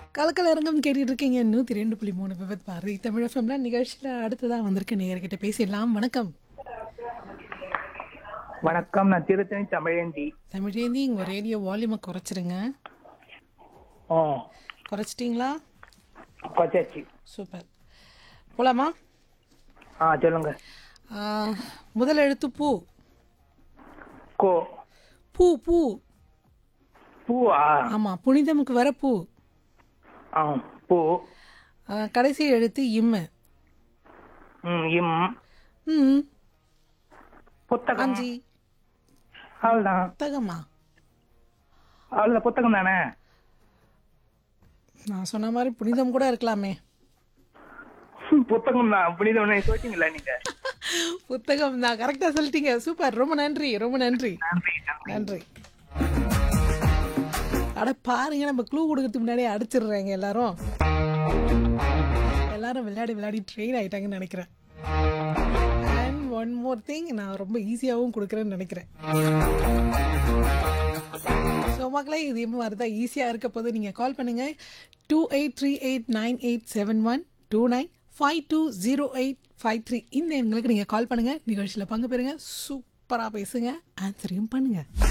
கலக்கல் அரங்கம் கேட்டுட்டு இருக்கீங்க நூற்றி ரெண்டு புள்ளி மூணு விபத் பாரதி தமிழ் எஃப்எம்ல நிகழ்ச்சியில் அடுத்ததாக வந்திருக்க நேயர்கிட்ட பேசிடலாம் வணக்கம் வணக்கம் நான் திருத்தணி தமிழேந்தி தமிழேந்தி உங்கள் ரேடியோ வால்யூமை குறைச்சிருங்க ஆ குறைச்சிட்டிங்களா கொச்சாச்சி சூப்பர் போலாமா ஆ சொல்லுங்க ஆ, முதல் எழுத்து பூ கோ பூ பூ பூவா ஆமாம் புனிதமுக்கு வர பூ ஆ பூ ஆ, கடைசி எழுத்து இம்மு ம் இம் ம் புத்தகம் அஞ்சி அவ்வளோதான் புத்தகமா அவ்வளோ புத்தகம் தானே நான் சொன்ன மாதிரி புனிதம் கூட இருக்கலாமே புத்தகம் தான் புனிதம் சொல்லிட்டீங்களா நீங்க புத்தகம் தான் கரெக்டாக சொல்லிட்டீங்க சூப்பர் ரொம்ப நன்றி ரொம்ப நன்றி நன்றி நன்றி நன்றி அட பாருங்க நம்ம க்ளூ கொடுக்கறதுக்கு முன்னாடியே அடிச்சிடுறாங்க எல்லாரும் எல்லாரும் விளையாடி விளையாடி ட்ரெயின் ஆயிட்டாங்கன்னு நினைக்கிறேன் அண்ட் ஒன் மோர் திங் நான் ரொம்ப ஈஸியாகவும் கொடுக்குறேன்னு நினைக்கிறேன் ஸோ மக்களே இதே மாதிரி தான் ஈஸியாக இருக்க போது நீங்கள் கால் பண்ணுங்கள் two eight three eight nine eight seven one two nine five two zero eight five three இந்த எண்களுக்கு நீங்கள் கால் பண்ணுங்கள் நிகழ்ச்சியில் பங்கு பெறுங்க சூப்பராக பேசுங்க ஆன்சரையும் பண்ணுங்கள்